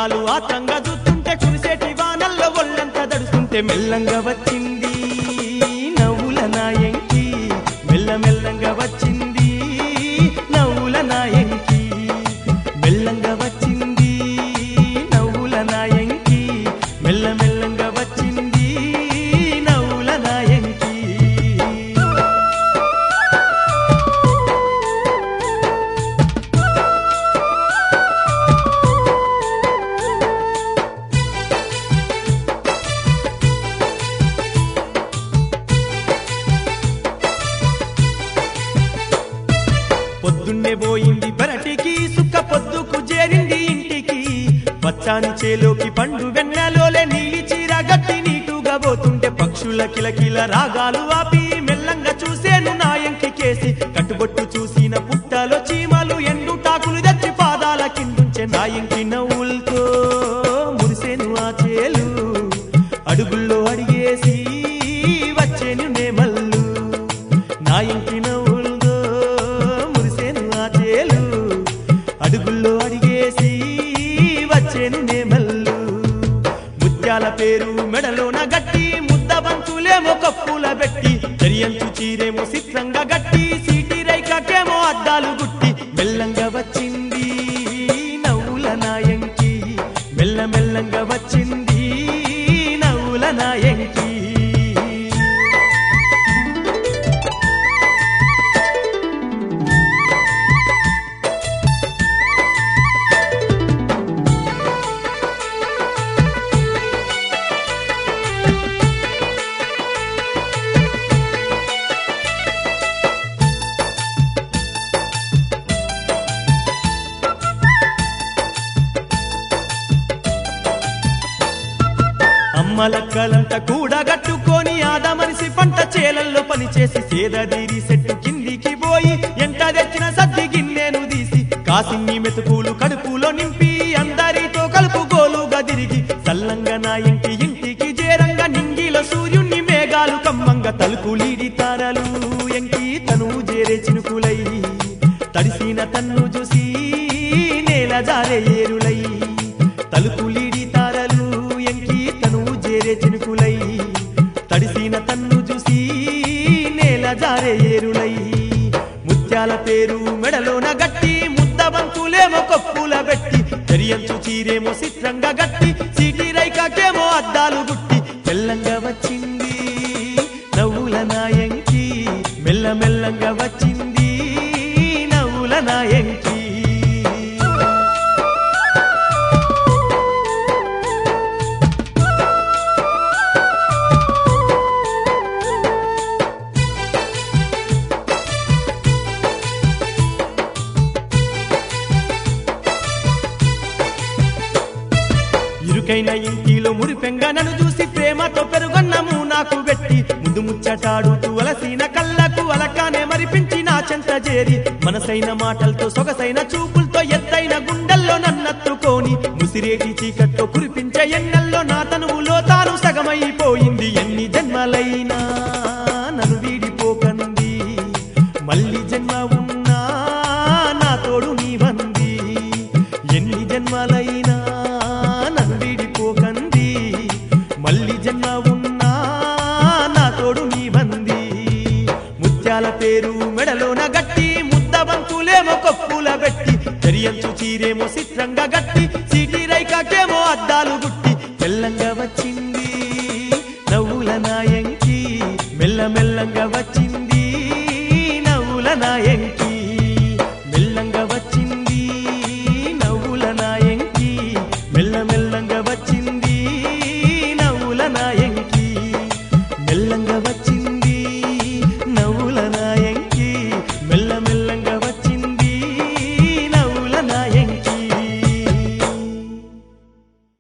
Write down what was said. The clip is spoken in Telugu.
దీపాలు ఆత్రంగా చూస్తుంటే కురిసేటి వానల్లో ఒళ్ళంతా దడుస్తుంటే మెల్లంగా వచ్చింది నవ్వుల నాయంకి మెల్లమెల్లంగా వచ్చింది నవ్వుల నాయంకి మెల్లంగా వచ్చింది నవ్వుల నాయంకి మెల్లమెల్లంగా వచ్చింది నవ్వుల నాయంకి పొద్దున్నే పోయింది పెరటికి సుక్క పొద్దుకు చేరింది ఇంటికి పచ్చాని చేలోకి పండు వెన్నెలోలే నీలి చీర గట్టి నీటుగా పోతుంటే పక్షుల కిలకిల రాగాలు ఆపి మెల్లంగా చూసేను నాయంకి కేసి కట్టుబొట్టు చూసిన పుట్టలో చీమలు ఎండు టాకులు తెచ్చి పాదాల కిందుంచే నాయంకి నవ్వులతో మురిసేను ఆ చేలు అడుగుల్లో అడిగేసి వచ్చేను నేమల్లు నా ఇంటి నవ్వులతో మురిసేను ఆ చేలు అడుగుల్లో అడిగేసి వచ్చేను నేమల్లు ముత్యాల పేరు మెడలోన గట్టి ముద్ద బంతులేమో కప్పుల పెట్టి చరియంచు చీరేమో చిత్రంగా గట్టి సీటి రైకకేమో అద్దాలు గుట్టి మెల్లంగా వచ్చింది నవ్వుల నాయంకి మెల్ల మెల్లంగా వచ్చింది నవ్వుల నాయంకి అమ్మలక్కలంతా కూడా గట్టుకొని ఆదమనిసి పంట చేలల్లో పనిచేసి సేదదీరి సెట్టు కిందికి పోయి ఎంట తెచ్చిన సద్ది గిన్నెను తీసి కాసిన్ని మెతుకులు కడుపులో నింపి అందరితో కలుపుగోలుగా తిరిగి సల్లంగా నా ఇంటి ఇంటికి చేరంగా నింగిలో సూర్యుణ్ణి మేఘాలు కమ్మంగా తలుపులీడి తారలు ఎంకి తను చేరే చినుకులై తడిసిన తన్ను చూసి నేల జారే ఏరులై తలుపులీడి తారలు ఎంకి తను చేరే చినుకులై తడిసిన తన్ను చూసి నేల జారే ఏరులై ముత్యాల పేరు మెడలోన గట్టి ముద్ద బంతులేమో కొప్పుల పెట్టి చెరియంచు చీరేమో చిత్రంగా గట్టి సీటి రైకాకేమో అద్దాలు గుట్టి తెల్లంగా వచ్చింది నవ్వుల నాయంకి మెల్ల మెల్లంగా వచ్చింది నవ్వుల నాయంకి ఇరుకైన ఇంటిలో మురిపెంగా నన్ను చూసి ప్రేమతో పెరుగన్నము నాకు పెట్టి ముందు ముచ్చటాడుతూ అలసిన కళ్ళకు అలకానే మరిపించి నా చెంత చేరి మనసైన మాటలతో సొగసైన చూపులతో ఎత్తైన గుండెల్లో నన్నత్తుకొని ముసిరేటి చీకట్లో కురిపించే ఎన్నెల్లో నా తనువులో తాను సగమైపోయింది ఎన్ని జన్మలైనా నన్ను వీడిపోకంది మళ్ళీ జన్మ ఉన్నా నా తోడు నీ వంది ఎన్ని జన్మలైనా నన్ను వీడిపోకంది మళ్ళీ జన్మ ఉన్నా నా తోడు నీ వంది ముత్యాల పేరు మెడలోన గట్టి ముద్ద బంతులేమో కొప్పుల పెట్టి చెరియంచు చీరేమో చిత్రంగా గట్టి సీటి రైకాకేమో అద్దాలు గుట్టి తెల్లంగా వచ్చింది నవ్వుల నాయంకి మెల్ల మెల్లంగా వచ్చింది నవ్వుల నాయంకి